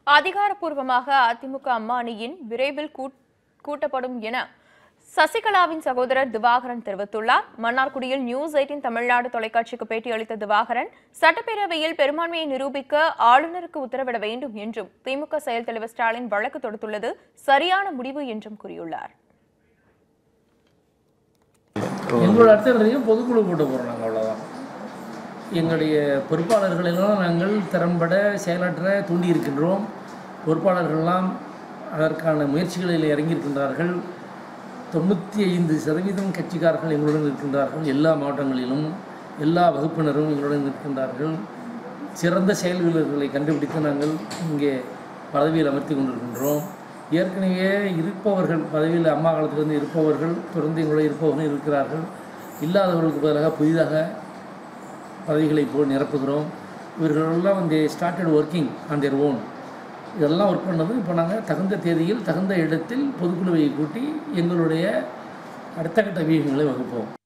அதிகாரப்பூர்வமாக அதிமுக அம்மா அணியின் விரைவில் கூட்- கூட்டப்படும் என சசிகலாவின் சகோதரர் திவாகரன் தெரிவித்துள்ளார் மன்னார்குடியில் நியூஸ் எயிட்டின் தமிழ்நாடு தொலைக்காட்சிக்கு பேட்டியளித்த திவாகரன் சட்டப்பேரவையில் பெரும்பான்மையை நிரூபிக்க ஆளுநருக்கு உத்தரவிட வேண்டும் என்றும் திமுக செயல் தலைவர் ஸ்டாலின் வழக்கு தொடுத்துள்ளது சரியான முடிவு என்றும் கூறியுள்ளார் எங்களோட அடுத்த கட்டத்தையும் பொதுக்குழு கூட்ட போகிறோம் நாங்கள் அவ்வளோதான் எங்களுடைய பொறுப்பாளர்களெல்லாம் நாங்கள் திறம்பட செயலாற்ற தூண்டி இருக்கின்றோம் பொறுப்பாளர்கள்லாம் அதற்கான முயற்சிகளில் இறங்கியிருக்கின்றார்கள் தொண்ணூற்றி ஐந்து சதவீதம் கட்சிக்காரர்கள் எங்களுடன் இருக்கின்றார்கள் எல்லா மாவட்டங்களிலும் எல்லா வகுப்பினரும் எங்களுடன் இருக்கின்றார்கள் சிறந்த செயல் வீரர்களை கண்டுபிடித்து நாங்கள் இங்கே பதவியில் அமர்த்தி கொண்டிருக்கின்றோம் ஏற்கனவே இருப்பவர்கள் பதவியில் அம்மா காலத்திலிருந்து இருப்பவர்கள் தொடர்ந்து எங்களுடைய இருப்பவர்கள் இருக்கிறார்கள் இல்லாதவர்களுக்கு பதிலாக புதிதாக பதவிகளை போல் நிரப்புகிறோம் இவர்களெல்லாம் வந்து started working on their own இதெல்லாம் ஒர்க் பண்ணது இப்போ நாங்கள் தகுந்த தேதியில் தகுந்த இடத்தில் பொதுக்குழுவை கூட்டி எங்களுடைய அடுத்த கட்ட வியூகங்களை வகுப்போம்